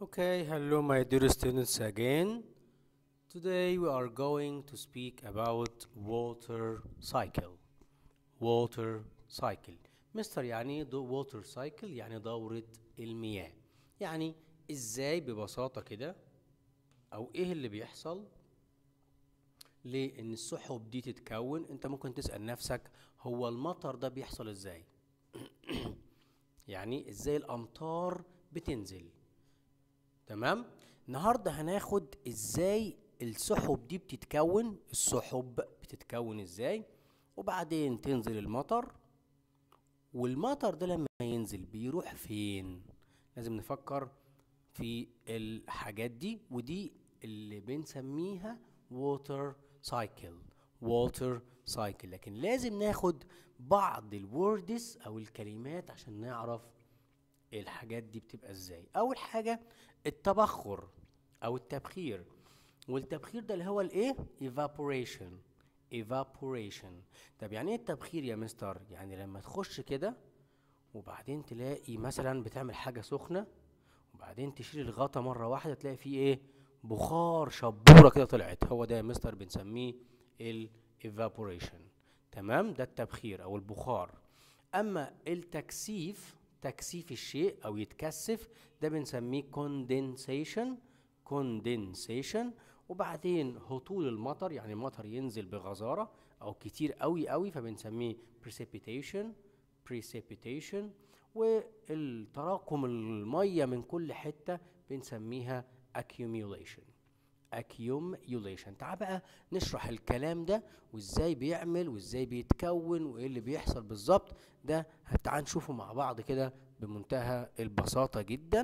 Okay, hello my dear students again. Today we are going to speak about water cycle. Water cycle. مستر يعني دو water cycle يعني دورة المياه. يعني ازاي ببساطة كده او ايه اللي بيحصل لان السحب دي تتكون انت ممكن تسأل نفسك هو المطر ده بيحصل ازاي يعني ازاي الامطار بتنزل تمام النهارده هناخد ازاي السحب دي بتتكون السحب بتتكون ازاي وبعدين تنزل المطر والمطر ده لما ينزل بيروح فين لازم نفكر في الحاجات دي ودي اللي بنسميها ووتر سايكل ووتر سايكل لكن لازم ناخد بعض الوردز او الكلمات عشان نعرف الحاجات دي بتبقى ازاي اول حاجه التبخر او التبخير والتبخير ده اللي هو الايه evaporation evaporation طب يعني ايه التبخير يا مستر يعني لما تخش كده وبعدين تلاقي مثلا بتعمل حاجه سخنه وبعدين تشيل الغطا مره واحده تلاقي فيه ايه بخار شبوره كده طلعت هو ده يا مستر بنسميه ال evaporation تمام ده التبخير او البخار اما التكثيف تكثيف الشيء او يتكثف ده بنسميه condensation condensation وبعدين هطول المطر يعني المطر ينزل بغزارة او كتير قوي قوي فبنسميه precipitation precipitation والتراكم المية من كل حتة بنسميها accumulation accumulation تعال بقى نشرح الكلام ده وازاي بيعمل وازاي بيتكون وايه اللي بيحصل بالظبط ده تعال نشوفه مع بعض كده بمنتهى البساطة جدا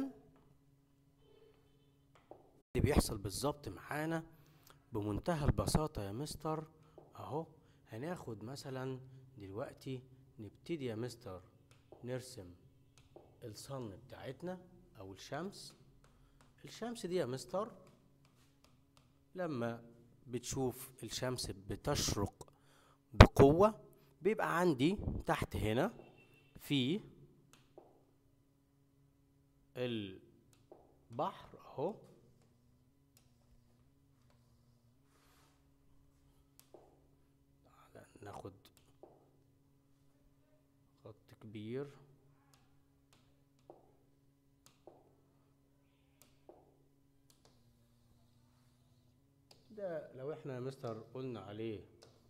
اللي بيحصل بالظبط معانا بمنتهى البساطة يا مستر اهو هناخد مثلا دلوقتي نبتدي يا مستر نرسم الصن بتاعتنا او الشمس الشمس دي يا مستر لما بتشوف الشمس بتشرق بقوة بيبقى عندي تحت هنا في البحر اهو تعالى ناخد خط كبير ده لو احنا يا مستر قلنا عليه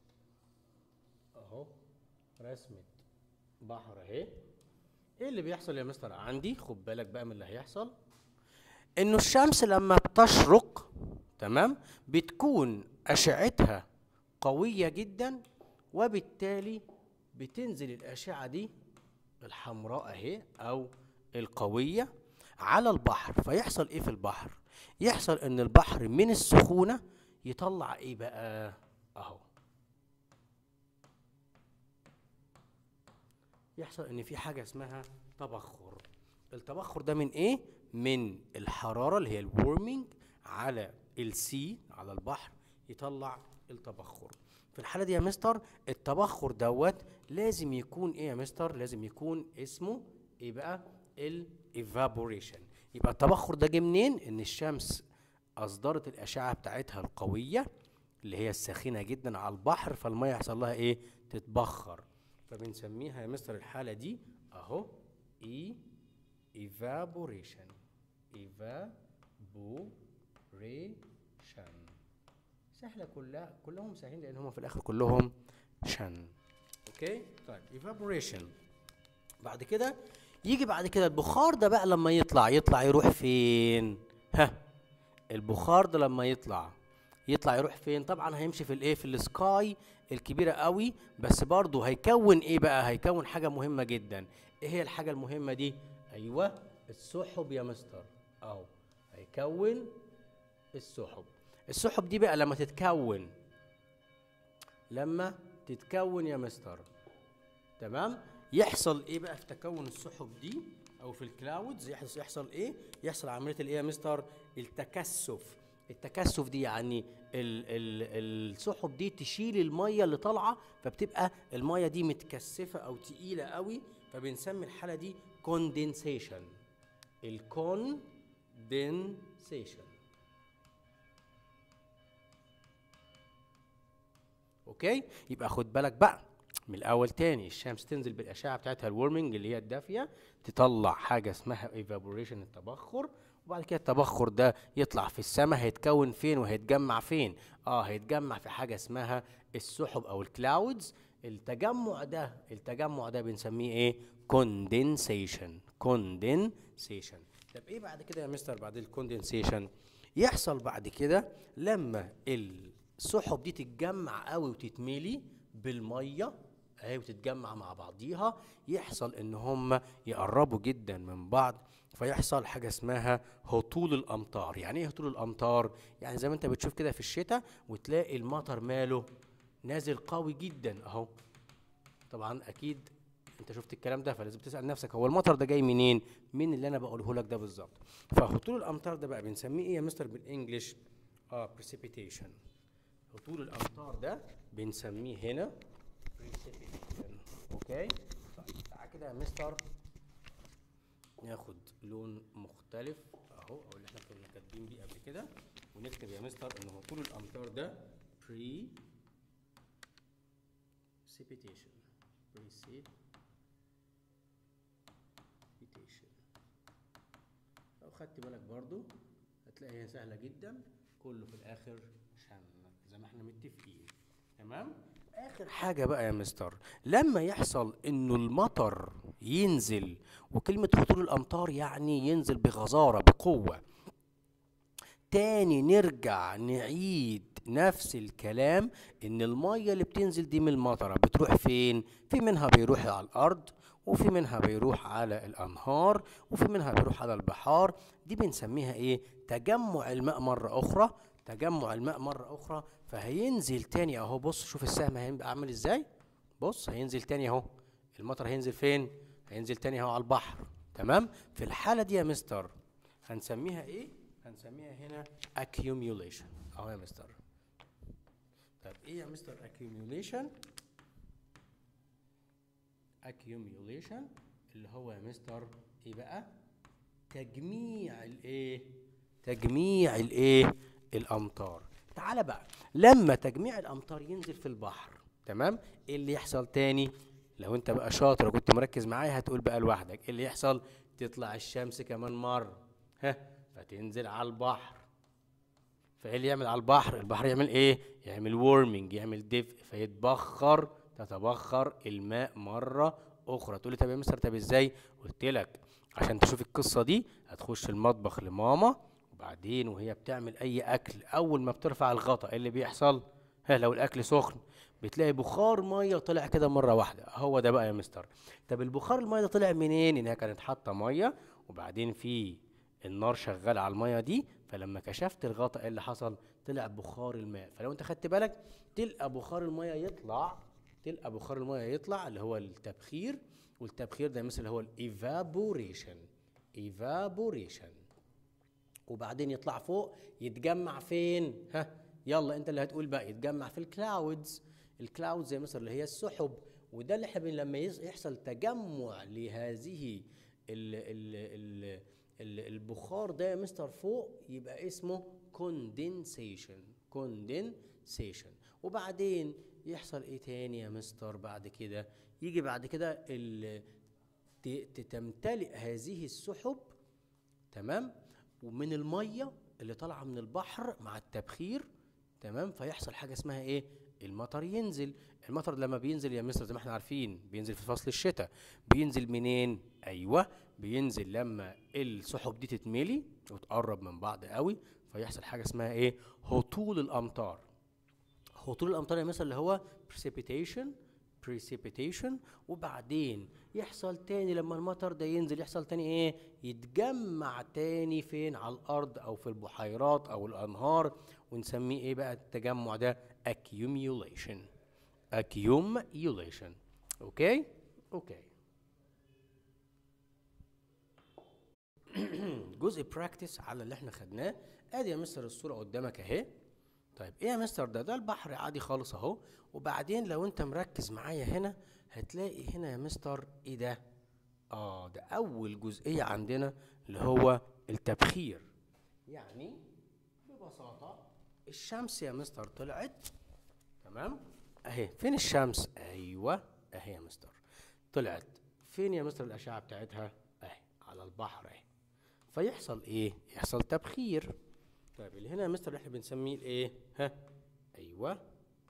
اهو رسمة بحر اهي ايه اللي بيحصل يا مستر عندي خد بالك بقى من اللي هيحصل انه الشمس لما بتشرق تمام بتكون اشعتها قوية جدا وبالتالي بتنزل الاشعة دي الحمراء اهي او القوية على البحر فيحصل ايه في البحر يحصل ان البحر من السخونة يطلع ايه بقى اهو يحصل ان في حاجه اسمها تبخر التبخر ده من ايه من الحراره اللي هي الورمينج على السي على البحر يطلع التبخر في الحاله دي يا مستر التبخر دوت لازم يكون ايه يا مستر لازم يكون اسمه ايه بقى الايفابوريشن يبقى التبخر ده جه منين ان الشمس اصدرت الاشعه بتاعتها القويه اللي هي الساخنه جدا على البحر فالميه يحصل لها ايه تتبخر فبنسميها يا مستر الحاله دي اهو اي evaporation evaporation سهله كلها كلهم سهلين لان هم في الاخر كلهم شن اوكي طيب evaporation بعد كده يجي بعد كده البخار ده بقى لما يطلع يطلع يروح فين ها البخار ده لما يطلع يطلع يروح فين طبعا هيمشي في الايه في السكاي الكبيره قوي بس برضه هيكون ايه بقى هيكون حاجه مهمه جدا ايه هي الحاجه المهمه دي ايوه السحب يا مستر اهو هيكون السحب السحب دي بقى لما تتكون لما تتكون يا مستر تمام يحصل ايه بقى في تكون السحب دي او في الكلاودز يحصل يحصل ايه يحصل عمليه الايه يا مستر التكثف التكثف دي يعني ال ال السحب دي تشيل الميه اللي طالعه فبتبقى الميه دي متكثفه او تقيله قوي فبنسمي الحاله دي كوندنسيشن الكون condensation اوكي يبقى خد بالك بقى من الاول تاني الشمس تنزل بالاشعه بتاعتها الورمنج اللي هي الدافيه تطلع حاجه اسمها ايفابوريشن التبخر وبعد كده التبخر ده يطلع في السماء هيتكون فين وهيتجمع فين اه هيتجمع في حاجه اسمها السحب او الكلاودز التجمع ده التجمع ده بنسميه ايه كوندنسيشن كوندنسيشن طب ايه بعد كده يا مستر بعد الكوندنسيشن يحصل بعد كده لما السحب دي تتجمع قوي وتتملي بالميه اهي وتتجمع مع بعضيها يحصل ان هم يقربوا جدا من بعض فيحصل حاجه اسمها هطول الامطار يعني ايه هطول الامطار يعني زي ما انت بتشوف كده في الشتاء وتلاقي المطر ماله نازل قوي جدا اهو طبعا اكيد انت شفت الكلام ده فلازم تسال نفسك هو المطر ده جاي منين من اللي انا بقوله لك ده بالظبط فهطول الامطار ده بقى بنسميه ايه يا مستر بالانجلش اه precipitation هطول الامطار ده بنسميه هنا precipitation اوكي طيب تعالى كده يا مستر ناخد لون مختلف اهو او اللي احنا كنا كاتبين بيه قبل كده ونكتب يا مستر ان هطول الامطار ده precipitation precipitation لو خدت بالك برضو هتلاقي هي سهله جدا كله في الاخر عشان زي ما احنا متفقين تمام اخر حاجه بقى يا مستر لما يحصل انه المطر ينزل وكلمه هطول الامطار يعني ينزل بغزاره بقوه تاني نرجع نعيد نفس الكلام ان الميه اللي بتنزل دي من المطره بتروح فين في منها بيروح على الارض وفي منها بيروح على الانهار وفي منها بيروح على البحار دي بنسميها ايه تجمع الماء مره اخرى تجمع الماء مره اخرى فهينزل تاني اهو بص شوف السهم هيبقى عامل ازاي بص هينزل تاني اهو المطر هينزل فين هينزل تاني اهو على البحر تمام في الحاله دي يا مستر هنسميها ايه هنسميها هنا accumulation اهو يا مستر طب ايه يا مستر accumulation accumulation اللي هو يا مستر ايه بقى تجميع الايه تجميع الايه الامطار تعالى بقى لما تجميع الامطار ينزل في البحر تمام ايه اللي يحصل تاني لو انت بقى شاطر وكنت مركز معايا هتقول بقى لوحدك ايه اللي يحصل تطلع الشمس كمان مره ها فتنزل على البحر فايه اللي يعمل على البحر البحر يعمل ايه يعمل وورمنج يعمل دفء فيتبخر تتبخر الماء مره اخرى تقول لي طب يا مستر طب ازاي قلت لك عشان تشوف القصه دي هتخش المطبخ لماما وبعدين وهي بتعمل اي اكل اول ما بترفع الغطا ايه اللي بيحصل ها لو الاكل سخن بتلاقي بخار ميه طلع كده مره واحده هو ده بقى يا مستر طب البخار الميه ده طلع منين انها كانت حاطه ميه وبعدين في النار شغاله على الميه دي فلما كشفت الغطا ايه اللي حصل طلع بخار الماء فلو انت خدت بالك تلقى بخار الميه يطلع تلقى بخار الميه يطلع اللي هو التبخير والتبخير ده مثل هو الايفابوريشن ايفابوريشن وبعدين يطلع فوق يتجمع فين ها يلا انت اللي هتقول بقى يتجمع في الكلاودز الكلاودز زي مثلا اللي هي السحب وده اللي احنا لما يحصل تجمع لهذه ال ال ال ال البخار ده يا مستر فوق يبقى اسمه كوندنسيشن كوندنسيشن وبعدين يحصل ايه تاني يا مستر بعد كده يجي بعد كده ال- ت- تمتلئ هذه السحب تمام ومن الميه اللي طالعه من البحر مع التبخير تمام فيحصل حاجه اسمها ايه المطر ينزل المطر لما بينزل يا مستر زي ما احنا عارفين بينزل في فصل الشتاء بينزل منين ايوه بينزل لما السحب دي تتملي وتقرب من بعض قوي فيحصل حاجه اسمها ايه هطول الامطار هطول الامطار يا مستر اللي هو precipitation precipitation وبعدين يحصل تاني لما المطر ده ينزل يحصل تاني ايه يتجمع تاني فين على الارض او في البحيرات او الانهار ونسميه ايه بقى التجمع ده accumulation accumulation اوكي اوكي جزء براكتس على اللي احنا خدناه ادي يا مستر الصوره قدامك اهي طيب ايه يا مستر ده ده البحر عادي خالص اهو وبعدين لو انت مركز معايا هنا هتلاقي هنا يا مستر ايه ده اه ده اول جزئيه عندنا اللي هو التبخير يعني ببساطة الشمس يا مستر طلعت تمام اهي فين الشمس ايوه اهي يا مستر طلعت فين يا مستر الاشعة بتاعتها اهي على البحر اهي فيحصل ايه يحصل تبخير طيب اللي هنا يا مستر اللي احنا بنسميه الايه ها ايوه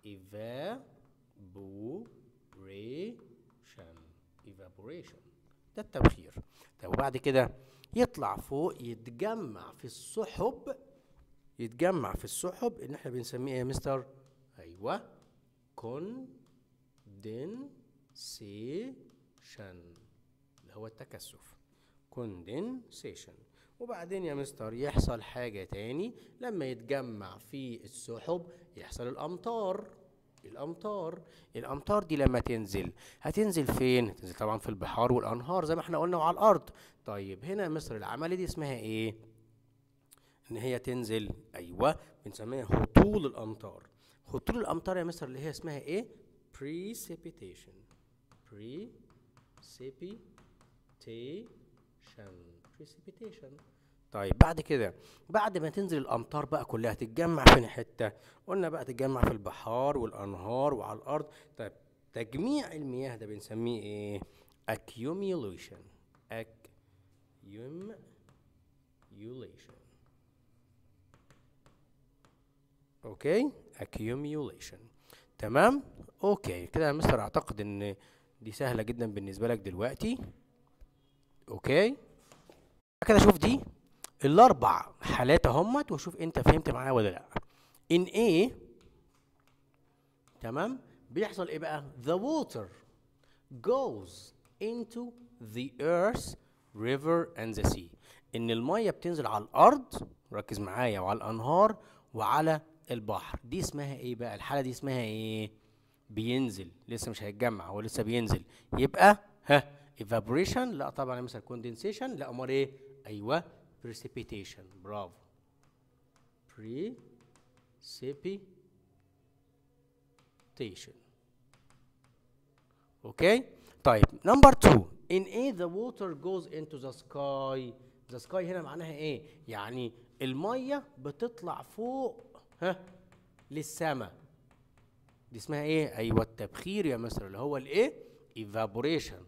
evaporation evaporation ده التبخير طب وبعد كده يطلع فوق يتجمع في السحب يتجمع في السحب اللي احنا بنسميه ايه يا مستر ايوه condensation اللي هو التكثف condensation وبعدين يا مستر يحصل حاجة تاني لما يتجمع في السحب يحصل الأمطار الأمطار الأمطار دي لما تنزل هتنزل فين؟ تنزل طبعا في البحار والأنهار زي ما احنا قلنا وعلى الأرض طيب هنا يا مستر العملية دي اسمها ايه؟ إن هي تنزل أيوه بنسميها هطول الأمطار هطول الأمطار يا مستر اللي هي اسمها ايه؟ precipitation precipitation precipitation طيب بعد كده بعد ما تنزل الامطار بقى كلها تتجمع فين حته قلنا بقى تتجمع في البحار والانهار وعلى الارض طيب تجميع المياه ده بنسميه ايه accumulation accumulation اوكي accumulation تمام اوكي كده يا مستر اعتقد ان دي سهله جدا بالنسبه لك دلوقتي اوكي كده شوف دي الاربع حالات اهمت وشوف انت فهمت معايا ولا لا ان A تمام بيحصل ايه بقى the water goes into the earth river and the sea ان الميه بتنزل على الارض ركز معايا وعلى الانهار وعلى البحر دي اسمها ايه بقى الحاله دي اسمها ايه بينزل لسه مش هيتجمع هو لسه بينزل يبقى ها evaporation لا طبعا مثلا condensation لا امال ايه ايوه precipitation برافو precipitation اوكي طيب نمبر 2 in A the water goes into the sky the sky هنا معناها ايه يعني الميه بتطلع فوق ها للسماء دي اسمها ايه ايوه التبخير يا مستر اللي هو الايه evaporation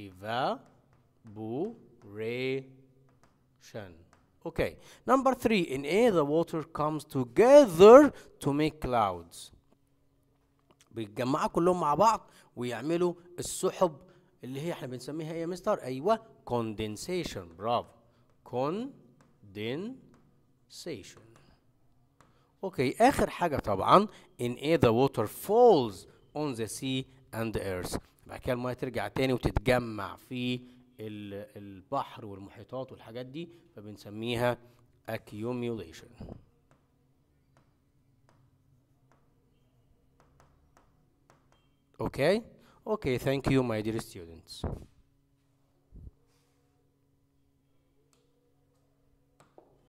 evaporation okay number 3 in A the water comes together to make clouds بيتجمعوا كلهم مع بعض ويعملوا السحب اللي هي احنا بنسميها ايه يا مستر ايوه condensation برافو condensation اوكي اخر حاجه طبعا in A the water falls on the sea and the earth بعد كده الميه ترجع تاني وتتجمع في ال- البحر والمحيطات والحاجات دي فبنسميها accumulation okay okay thank you my dear students